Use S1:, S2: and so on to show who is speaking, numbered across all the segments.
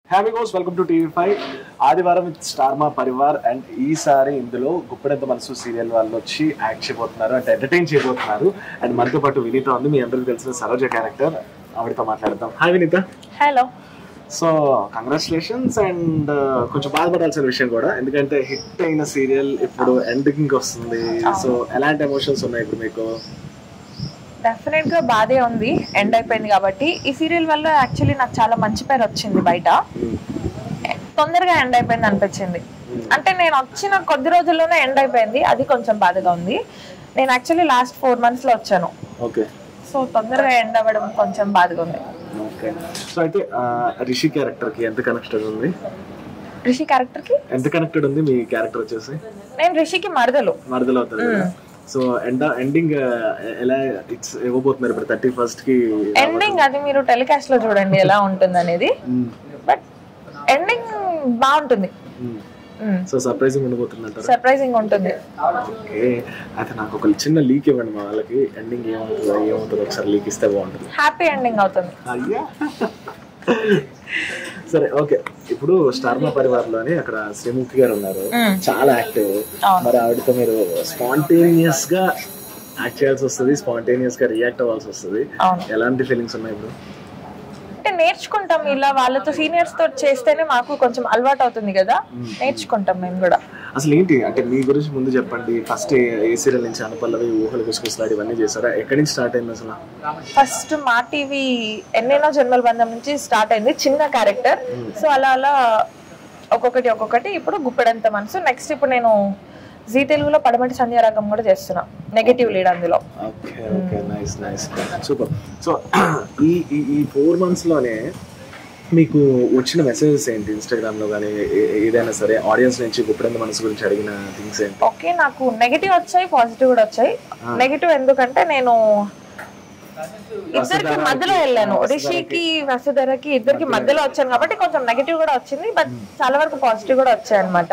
S1: Happy goes welcome to TV five ఆదివారం with star Maa Parivar and ఈసారి ఇందులో గుప్పెడంత మనసు సీరియల్ వాళ్ళు వచ్చి యాక్ట్ చేయబోతున్నారు అంటే ఎంటర్టైన్ చేయబోతున్నారు అండ్ మనతో పాటు వినీత ఉంది మీ అందరికి తెలిసిన సరోజ క్యారెక్టర్ ఆవిడతో మాట్లాడదాం hi Vineetha
S2: hello
S1: so congratulations and కొంచెం బాధపడాల్సిన విషయం కూడా ఎందుకంటే హిట్ అయిన సీరియల్ ఇప్పుడు ఎండింగ్ వస్తుంది సో ఎలాంటి ఎమోషన్స్ ఉన్నాయి ఇప్పుడు మీకు
S2: డెఫినెట్ గా బాధే ఉంది ఎండ్ అయిపోయింది కాబట్టి ఈ సీరియల్ వల్ల యాక్చువల్లీ నాకు చాలా మంచి పేరు వచ్చింది బయట తొందరగా ఎండ్ అయిపోయింది అనిపించింది అంటే నేను వచ్చిన కొద్ది రోజుల్లోనే ఎండ్ అయిపోయింది అది కొంచెం బాధగా ఉంది నేను యాక్చువల్లీ లాస్ట్ ఫోర్ మంత్స్ లో వచ్చాను
S1: ఓకే
S2: సో తొందరగా ఎండ్ అవ్వడం కొంచెం బాధగా ఉంది
S1: ఓకే సో అయితే ఆ, రిషి క్యారెక్టర్ కి ఎంత కనెక్టెడ్ ఉంది
S2: రిషి క్యారెక్టర్ కి
S1: ఎంత కనెక్టెడ్ ఉంది మీ క్యారెక్టర్ వచ్చేసి
S2: నేను రిషికి మరదలు
S1: మరదలు అవుతుంది కదా సో ఎండ్ ఎండింగ్ ఎలా ఇట్స్ ఇవ్వబోతున్నారు ఇప్పుడు థర్టీ ఫస్ట్ కి
S2: ఎండింగ్ అది మీరు టెలికాస్ట్ లో చూడండి ఎలా ఉంటుంది అనేది బట్ ఎండింగ్ బాగుంటుంది
S1: సో సర్ప్రైజింగ్ ఉండబోతుందంటారు
S2: సర్ప్రైజింగ్ ఉంటుంది
S1: ఓకే అయితే నాకు ఒక చిన్న లీక్ ఇవ్వండి మా వాళ్ళకి ఎండింగ్ ఏమవుతుందో ఏమవుతుందో ఒకసారి లీక్ ఇస్తే బాగుంటుంది
S2: హ్యాపీ ఎండింగ్ అవుతుంది
S1: అయ్యా సరే ఓకే ఇప్పుడు స్టార్మా పరివార్లోని అక్కడ శ్రీముఖి గారు ఉన్నారు
S2: మ్మ్.
S1: చాలా యాక్టివ్
S2: అవును.
S1: మరి ఆవిడతో మీరు స్పాంటేనియస్ గా యాక్ట్ చేయాల్సి వస్తుంది స్పాంటేనియస్ గా రియాక్ట్ అవ్వాల్సి వస్తుంది
S2: అవును
S1: ఎలాంటి ఫీలింగ్స్ ఉన్నాయి ఇప్పుడు
S2: అంటే నేర్చుకుంటాం ఇలా వాళ్ళతో సీనియర్స్ తో చేస్తేనే మాకు కొంచెం అలవాటు అవుతుంది కదా నేర్చుకుంటాం మేము కూడా
S1: అసలు ఏంటి అంటే మీ గురించి ముందు చెప్పండి ఫస్ట్ ఏ సీరియల్ నుంచి అనుపల్లవి ఊహలు గుసగుసలాడి ఇవన్నీ చేశారా ఎక్కడి నుంచి స్టార్ట్ అయింది అసలు
S2: ఫస్ట్ మా టీవీ ఎన్నెన్నో జన్మల బంధం నుంచి స్టార్ట్ అయింది చిన్న క్యారెక్టర్ సో అలా అలా ఒక్కొక్కటి ఒక్కొక్కటి ఇప్పుడు గుప్పెడంత మనసు నెక్స్ట్ ఇప్పుడు నేను జీ తెలుగులో పడమటి సంధ్యారాగం కూడా చేస్తున్నా నెగటివ్ లీడ్ అందులో
S1: okay okay nice nice super so ఈ ఈ- ఈ ఫోర్ మంత్స్ లోనే మీకు వచ్చిన మెసేజెస్ ఏంటి ఇన్స్టాగ్రామ్ లో కానీ ఏదైనా సరే ఆడియన్స్ నుంచి గుప్పెడంత మనసు గురించి అడిగిన థింగ్స్ ఏంటి
S2: ఓకే నాకు నెగటివ్ వచ్చాయి పాజిటివ్ కూడా వచ్చాయి నెగటివ్ ఎందుకంటే నేను ఇద్దరికి మధ్యలో వెళ్ళాను రిషికి వసుధరకి ఇద్దరికి మధ్యలో వచ్చాను కాబట్టి కొంచెం నెగటివ్ కూడా వచ్చింది బట్ చాలా వరకు పాజిటివ్ కూడా వచ్చాయి అనమాట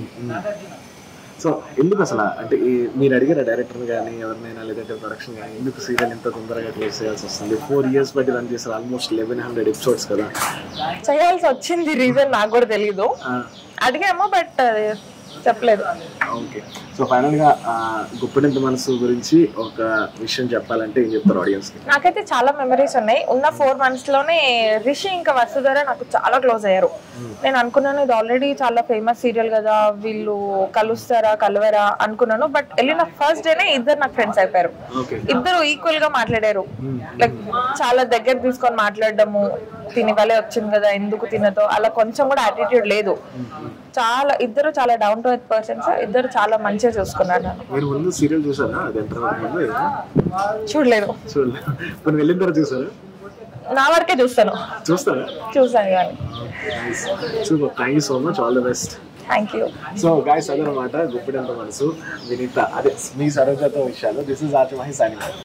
S1: సో ఎందుకు అసలు అంటే ఈ- మీరు అడిగారు డైరెక్టర్ కానీ ఎవరినైనా లేదంటే ప్రొడక్షన్ కానీ ఎందుకు సీరియల్ ఇంత తొందరగా క్లోజ్ చేయాల్సి వస్తుంది ఫోర్ ఇయర్స్ బట్టి రన్ చేశారు ఆల్మోస్ట్ లెవెన్ హండ్రెడ్ ఎపిసోడ్స్ కదా
S2: చేయాల్సి వచ్చింది రీజన్ నాకు కూడా తెలీదు అడిగాము బట్ చెప్పలేదు
S1: ఓకే సో ఫైనల్ గా ఆ, గుప్పెడంత మనసు గురించి ఒక విషయం చెప్పాలంటే ఏం చెప్తారు ఆడియన్స్ కి
S2: నాకైతే చాలా మెమరీస్ ఉన్నాయి ఉన్న ఫోర్ మంత్స్ లోనే రిషి ఇంకా వసుధర నాకు చాలా క్లోజ్ అయ్యారు నేను అనుకున్నాను ఇది ఆల్రెడీ చాలా ఫేమస్ సీరియల్ కదా వీళ్ళు కలుస్తారా కలవరా అనుకున్నాను బట్ వెళ్ళిన ఫస్ట్ డేనే ఇద్దరు నాకు ఫ్రెండ్స్ అయిపోయారు
S1: ఓకే
S2: ఇద్దరు ఈక్వల్ గా మాట్లాడారు లైక్ చాలా దగ్గర తీసుకొని మాట్లాడడము తిని వలే వచ్చింది కదా ఎందుకు తినదో అలా కొంచెం కూడా యాటిట్యూడ్ లేదు చాలా ఇద్దరు చాలా డౌన్ టు ఎర్త్ పర్సన్స్ ఇద్దరు చాలా మంచిగా చూసుకున్నారు నన్ను
S1: మీరు ముందు సీరియల్ చూసారా అది ఎంటర్ ముందు ఏదో?
S2: చూడలేదు
S1: చూడలేదు ఇప్పుడు వెళ్ళిన తర్వాత చూసారా
S2: నా వరకే చూస్తాను
S1: చూస్తారా
S2: చూసాను కానీ
S1: super thank you so much all the best
S2: thank you
S1: so guys అదనమాట గుప్పిడంత మనసు వినీత అదే మీ సరోజతో విషయాలు this is Archi Mahi signing